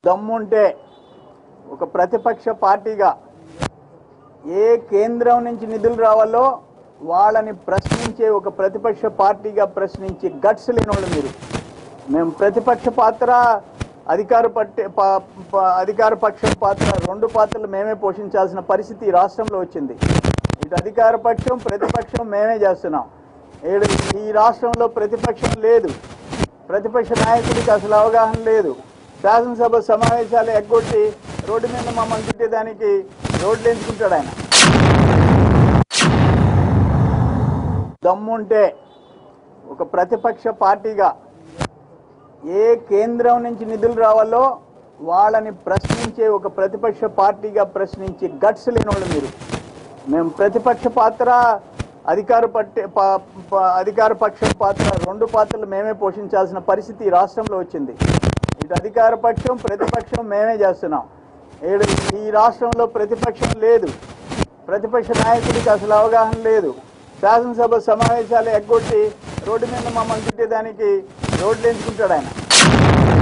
దమ్ముంటే ఒక ప్రతిపక్ష పార్టీగా ఏ కేంద్రం నుంచి నిధులు రావాలో వాళ్ళని ప్రశ్నించే ఒక ప్రతిపక్ష పార్టీగా ప్రశ్నించే గట్స్ లేని వాళ్ళు మీరు మేము ప్రతిపక్ష పాత్ర అధికార పట్టే పా- పా- అధికార పక్షం పాత్ర రెండు పాత్రలు మేమే పోషించాల్సిన పరిస్థితి ఈ రాష్ట్రంలో వచ్చింది ఇటు అధికార పక్షం ప్రతిపక్షం మేమే చేస్తున్నాం ఏడు ఈ రాష్ట్రంలో ప్రతిపక్షం లేదు ప్రతిపక్ష నాయకుడికి అసలు అవగాహన లేదు శాసనసభ సమావేశాలు ఎగ్గొట్టి రోడ్డు మీద మమ్మల్ని తిట్టేదానికి రోడ్లు ఎంచుకుంటాడు ఆయన దమ్ముంటే ఒక ప్రతిపక్ష పార్టీగా ఏ కేంద్రం నుంచి నిధులు రావాలో వాళ్ళని ప్రశ్నించే ఒక ప్రతిపక్ష పార్టీగా ప్రశ్నించే గట్స్ లేని వాళ్ళు మీరు మేము ప్రతిపక్ష పాత్ర అధికార పట్టే పా- పా- అధికార పక్షం పాత్ర రెండు పాత్రలు మేమే పోషించాల్సిన పరిస్థితి ఈ రాష్ట్రంలో వచ్చింది ఇటు అధికార పక్షం ప్రతిపక్షం మేమే చేస్తున్నాం ఏడు ఈ రాష్ట్రంలో ప్రతిపక్షం లేదు ప్రతిపక్ష నాయకుడికి అసలు అవగాహన లేదు శాసనసభ సమావేశాలు ఎగ్గొట్టి రోడ్డు మీద మమ్మల్ని తిట్టేదానికి రోడ్లు ఎంచుకుంటాడు ఆయన